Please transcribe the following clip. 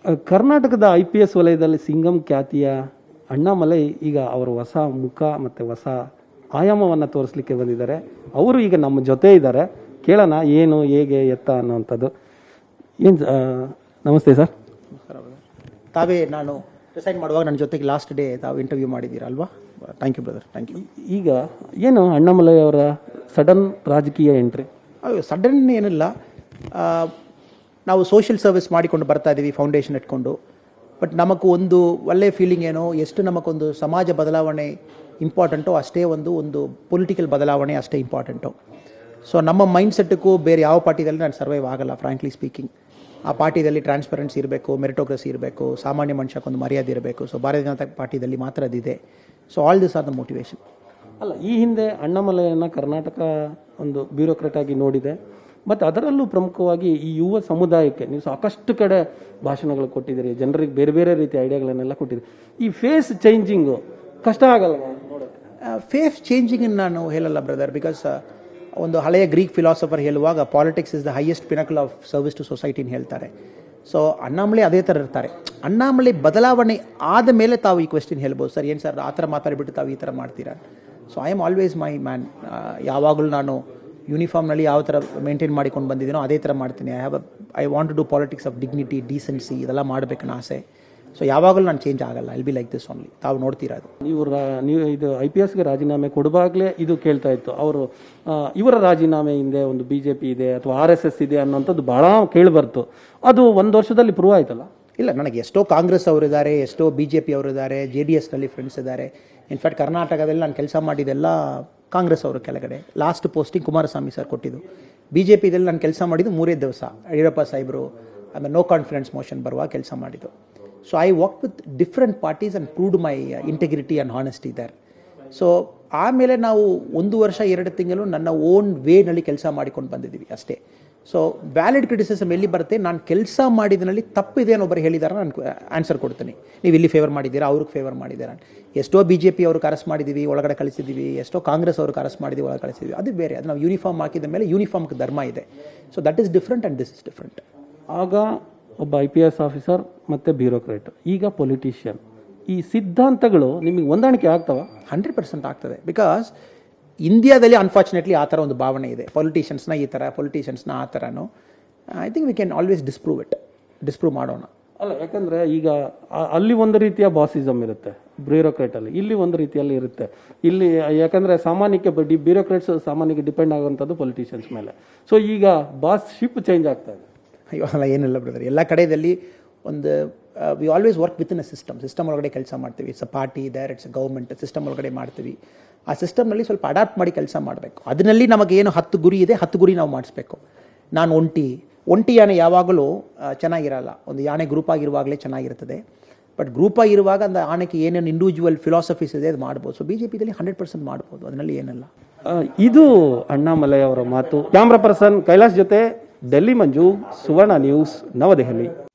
ಅಹ್, ಕರ್ನಾಟಕದ I P S ವಲಯದಲ್ಲಿ ಸಿಂಗಂ ಖ್ಯಾತಿಯ ಅಣ್ಣಾಮಲೈ ಈಗ ಅವರ ಹೊಸ ಮುಖ ಮತ್ತು ಹೊಸ ಆಯಾಮವನ್ನು ತೋರಿಸ್ಲಿಕ್ಕೆ ಬಂದಿದ್ದಾರೆ ಅವರು ಈಗ ನಮ್ಮ ಜೊತೆ ಇದ್ದಾರೆ ಕೇಳೋಣ ಏನು ಹೇಗೆ ಎತ್ತ ಅನ್ನೋವಂಥದ್ದು ಏನು ನಮಸ್ತೆ ಸರ್ ತಾವೇ ನಾನು ರಿಸೈನ್ ಮಾಡುವಾಗ ನನ್ನ ಜೊತೆಗೆ ಲಾಸ್ಟ್ ಡೇ ತಾವು ಇಂಟರ್ವ್ಯೂ ಮಾಡಿದ್ದೀರಾ ಅಲ್ವಾ thank you brother thank you ಈಗ ಏನು ಅಣ್ಣಾಮಲೈ ಅವರ ಸಡನ್ ರಾಜಕೀಯ ಎಂಟ್ರಿ ಸಡನ್ ಏನಿಲ್ಲ ಆ, ನಾವು ಸೋಷಿಯಲ್ ಸರ್ವಿಸ್ ಮಾಡಿಕೊಂಡು ಬರ್ತಾ ಇದ್ದೀವಿ ಫೌಂಡೇಶನ್ ಇಟ್ಕೊಂಡು ಬಟ್ ನಮಗೂ ಒಂದು ಒಳ್ಳೆಯ ಫೀಲಿಂಗ್ ಏನೋ ಎಷ್ಟು ನಮಗೊಂದು ಸಮಾಜ ಬದಲಾವಣೆ ಇಂಪಾರ್ಟೆಂಟೋ ಅಷ್ಟೇ ಒಂದು ಒಂದು ಪೊಲಿಟಿಕಲ್ ಬದಲಾವಣೆ ಅಷ್ಟೇ ಇಂಪಾರ್ಟೆಂಟು ಸೊ ನಮ್ಮ ಮೈಂಡ್ ಸೆಟ್ಟಕ್ಕೂ ಬೇರೆ ಯಾವ ಪಾರ್ಟಿದಲ್ಲಿ ನಾನು ಸರ್ವೈವ್ ಆಗಲ್ಲ ಫ್ರಾಂಕ್ಲಿ ಸ್ಪೀಕಿಂಗ್ ಆ ಪಾರ್ಟಿದಲ್ಲಿ ಟ್ರಾನ್ಸ್ಪರೆನ್ಸಿ ಇರಬೇಕು ಮೆರಿಟೋಕ್ರಸಿ ಇರಬೇಕು ಸಾಮಾನ್ಯ ಮನುಷ್ಯಕ್ಕೊಂದು ಮರ್ಯಾದೆ ಇರಬೇಕು ಸೊ ಭಾರತೀಯ ಜನತಾ ಪಾರ್ಟಿದಲ್ಲಿ ಮಾತ್ರ ಅದಿದೆ so all this are the motivation ಅಲ್ಲ ಈ ಹಿಂದೆ ಅಣ್ಣಾಮಲೈಯನ್ನು ಕರ್ನಾಟಕ ಒಂದು ಬ್ಯೂರೋಕ್ರೇಟ್ ಆಗಿ ನೋಡಿದೆ ಮತ್ತು ಅದರಲ್ಲೂ ಪ್ರಮುಖವಾಗಿ ಈ ಯುವ ಸಮುದಾಯಕ್ಕೆ ನೀವು ಸಾಕಷ್ಟು ಕಡೆ ಭಾಷಣಗಳು ಕೊಟ್ಟಿದ್ದೀರಿ ಜನರಿಗೆ ಬೇರೆ ಬೇರೆ ರೀತಿಯ ಐಡಿಯಾಗಳನ್ನೆಲ್ಲ ಕೊಟ್ಟಿದ್ದೀರಿ ಈ ಫೇಸ್ ಚೇಂಜಿಂಗು ಕಷ್ಟ ಆಗಲ್ವಾ ನೋಡೋಕ್ಕೆ ಫೇಸ್ ಚೇಂಜಿಂಗ್ ನಾನು ಹೇಳಲ್ಲ ಬ್ರದರ್ ಬಿಕಾಸ್ ಒಂದು ಹಳೆಯ ಗ್ರೀಕ್ ಫಿಲಾಸಫರ್ ಹೇಳುವಾಗ politics is the highest pinnacle of service to ಸೊಸೈಟಿನ ಹೇಳ್ತಾರೆ ಸೊ ಅಣ್ಣಾಮಲೆ ಅದೇ ಥರ ಇರ್ತಾರೆ ಅಣ್ಣಾಮಲೆ ಬದಲಾವಣೆ ಆದ ಮೇಲೆ ತಾವು ಈ ಕ್ವೆಶ್ಚನ್ ಹೇಳ್ಬೋದು ಸರ್ ಏನು ಸರ್ ಆ ಥರ ಮಾತಾಡಿಬಿಟ್ಟು ತಾವು ಈ ಥರ ಮಾಡ್ತೀರಾ so I am always my man ಯಾವಾಗಲೂ ನಾನು ಯೂನಿಫಾರ್ಮ್ನಲ್ಲಿ ಯಾವ ಥರ ಮೇಂಟೈನ್ ಮಾಡಿಕೊಂಡು ಬಂದಿದ್ದೀನೋ ಅದೇ ಥರ ಮಾಡ್ತೀನಿ I have I want to do politics of dignity decency ಇದೆಲ್ಲ ಮಾಡಬೇಕನ್ನೋ ಆಸೆ ಸೊ ಯಾವಾಗಲೂ ನಾನು ಚೇಂಜ್ ಆಗಲ್ಲ I'll be like this only ತಾವು ನೋಡ್ತೀರಾ ಅದು ನೀವು ರಾ- ನೀವು ಇದು ಐ ಪಿ ಎಸ್ಗೆ ರಾಜೀನಾಮೆ ಕೊಡುವಾಗಲೇ ಇದು ಕೇಳ್ತಾ ಇತ್ತು ಅವರು ಆ, ಇವರ ರಾಜೀನಾಮೆ ಹಿಂದೆ ಒಂದು ಬಿ ಜೆ ಪಿ ಇದೆ ಅಥವಾ ಆರ್ ಎಸ್ ಎಸ್ ಇದೆ ಅನ್ನೋಂಥದ್ದು ಬಹಳ ಕೇಳಿಬರ್ತು ಅದು ಒಂದು ವರ್ಷದಲ್ಲಿ ಪ್ರೂವ್ ಆಯ್ತಲ್ಲ ಇಲ್ಲ ನನಗೆ ಎಷ್ಟೋ ಕಾಂಗ್ರೆಸ್ ಅವರಿದ್ದಾರೆ ಎಷ್ಟೋ ಬಿ ಜೆ ಪಿ ಅವರಿದ್ದಾರೆ ಜೆ ಡಿ ಎಸ್ನಲ್ಲಿ ಫ್ರೆಂಡ್ಸ್ ಇದ್ದಾರೆ ಇನ್ಫ್ಯಾಕ್ಟ್ ಕರ್ನಾಟಕದಲ್ಲಿ ನಾನು ಕೆಲಸ ಮಾಡಿದ್ದೆಲ್ಲ ಕಾಂಗ್ರೆಸ್ ಅವರು ಕೆಳಗಡೆ ಲಾಸ್ಟ್ ಪೋಸ್ಟಿಂಗ್ ಕುಮಾರಸ್ವಾಮಿ ಸರ್ ಕೊಟ್ಟಿದ್ದು ಬಿ ಜೆ ಪಿದಲ್ಲಿ ನಾನು ಕೆಲಸ ಮಾಡಿದ್ದು ಮೂರೇ ದಿವಸ ಯಡಿಯೂರಪ್ಪ ಸಾಹೇಬರು ಆಮೇಲೆ ನೋ ಕಾನ್ಫಿಡೆನ್ಸ್ ಮೋಷನ್ ಬರುವ ಕೆಲಸ ಮಾಡಿದ್ದು so I work with different parties and proved my integrity and honesty there so ಆಮೇಲೆ ನಾವು ಒಂದು ವರ್ಷ ಎರಡು ತಿಂಗಳು ನನ್ನ ಓನ್ ವೇನಲ್ಲಿ ಕೆಲಸ ಮಾಡಿಕೊಂಡು ಬಂದಿದ್ದೀವಿ ಅಷ್ಟೇ ಸೊ ವ್ಯಾಲಿಡ್ ಕ್ರಿಟಿಸಿಸಮ್ ಎಲ್ಲಿ ಬರುತ್ತೆ ನಾನು ಕೆಲಸ ಮಾಡಿದ್ರಲ್ಲಿ ತಪ್ಪಿದೆ ಅನ್ನೋ ಒಬ್ಬರು ಹೇಳಿದಾರೆ ನಾನು ಆನ್ಸರ್ ಕೊಡ್ತೀನಿ ನೀವು ಇಲ್ಲಿ ಫೇವರ್ ಮಾಡಿದ್ದೀರಾ ಅವ್ರಿಗೆ ಫೇವರ್ ಮಾಡಿದ್ದೀರಾ ಎಷ್ಟೋ ಬಿ ಜೆ ಪಿ ಅವ್ರಿಗೆ ಅರೆಸ್ಟ್ ಮಾಡಿದ್ದೀವಿ ಒಳಗಡೆ ಕಳಿಸಿದ್ದೀವಿ ಎಷ್ಟೋ ಕಾಂಗ್ರೆಸ್ ಅವ್ರಿಗೆ ಅರೆಸ್ಟ್ ಮಾಡಿದ್ದೀವಿ ಒಳಗಡೆ ಕಳಿಸಿದ್ದೀವಿ ಅದು ಬೇರೆ ಅದು ನಾವು ಯೂನಿಫಾರ್ಮ್ ಹಾಕಿದ ಮೇಲೆ ಯೂನಿಫಾರ್ಮ್ಗೆ ಧರ್ಮ ಇದೆ so that is different and this is different ಆಗ ಒಬ್ಬ ಐ ಪಿ ಎಸ್ ಆಫೀಸರ್ ಮತ್ತು ಬ್ಯೂರೋಕ್ರೇಟ್ ಈಗ ಪೊಲಿಟಿಷಿಯನ್ ಈ ಸಿದ್ಧಾಂತಗಳು ನಿಮಗೆ ಹೊಂದಾಣಿಕೆ ಆಗ್ತವ ಹಂಡ್ರೆಡ್ ಪರ್ಸೆಂಟ್ ಆಗ್ತದೆ ಬಿಕಾಸ್ ಇಂಡಿಯಾದಲ್ಲಿ ಅನ್ಫಾರ್ಚುನೇಟ್ಲಿ ಆ ಥರ ಒಂದು ಭಾವನೆ ಇದೆ ಪೊಲಿಟಿಷಿಯನ್ಸ್ನ ಈ ಥರ ಪೊಲಿಟಿಷಿಯನ್ಸ್ನ ಆ ಥರನೂ I think we can always disprove it disprove ಮಾಡೋಣ ಅಲ್ಲ ಯಾಕಂದ್ರೆ ಈಗ ಆ- ಅಲ್ಲಿ ಒಂದು ರೀತಿಯ ಬಾಸಿಸಮ್ ಇರುತ್ತೆ ಬ್ಯೂರೋಕ್ರೇಟ್ ಅಲ್ಲಿ ಇಲ್ಲಿ ಒಂದು ರೀತಿಯಲ್ಲಿ ಇರುತ್ತೆ ಇಲ್ಲಿ ಯಾಕಂದ್ರೆ ಸಾಮಾನ್ಯಕ್ಕೆ ಬ್ಯೂರೋಕ್ರೇಟ್ಸ್ ಸಾಮಾನ್ಯಕ್ಕೆ ಡಿಪೆಂಡ್ ಆಗುವಂಥದ್ದು ಪೊಲಿಟಿಷಿಯನ್ಸ್ ಮೇಲೆ ಸೊ ಈಗ ಬಾಸ್ ಶಿಪ್ ಚೇಂಜ್ ಆಗ್ತಾ ಇದೆ ಅಯ್ಯೋ ಅಲ್ಲ ಏನಿಲ್ಲ ಬ್ರದರ್ ಎಲ್ಲ ಕಡೆಯಲ್ಲಿ ಒಂದು we always work with in a system system ಒಳಗಡೆ ಕೆಲಸ ಮಾಡ್ತೀವಿ it's a party there it's a government system ಒಳಗಡೆ ಮಾಡ್ತೀವಿ ಆ ಸಿಸ್ಟಮ್ನಲ್ಲಿ ಸ್ವಲ್ಪ ಅಡಾಪ್ಟ್ ಮಾಡಿ ಕೆಲಸ ಮಾಡಬೇಕು ಅದರಲ್ಲಿ ನಮಗೇನು ಹತ್ತು ಗುರಿ ಇದೆ ಹತ್ತು ಗುರಿ ನಾವು ಮಾಡಿಸ್ಬೇಕು ನಾನು ಒಂಟಿ ಒಂಟಿ ಯಾನೆ ಯಾವಾಗಲೂ ಆ, ಚೆನ್ನಾಗಿರಲ್ಲ ಒಂದು ಯಾನೆ ಗ್ರೂಪ್ ಆಗಿರುವಾಗಲೇ ಚೆನ್ನಾಗಿರ್ತದೆ ಬಟ್ ಗ್ರೂಪ್ ಆಗಿರುವಾಗ அந்த ಆನೆಗೆ ಏನೇನು ಇಂಡಿವಿಜುವಲ್ ಫಿಲಾಸಫೀಸ್ ಇದೆ ಅದು ಮಾಡ್ಬೋದು ಸೊ ಬಿ ಜೆ ಪಿದಲ್ಲಿ ಹಂಡ್ರೆಡ್ ಪರ್ಸೆಂಟ್ ಮಾಡ್ಬೋದು ಅದರಲ್ಲಿ ಏನಲ್ಲ ಆ, ಇದು ಅಣ್ಣಾಮಲೈ ಅವರ ಮಾತು ಕ್ಯಾಮ್ರಾ ಪರ್ಸನ್ ಕೈಲಾಶ್ ಜೊತೆ ಡೆಲ್ಲಿ ಮಂಜು ಸುವರ್ಣ ನ್ಯೂಸ್ ನವದೆಹಲಿ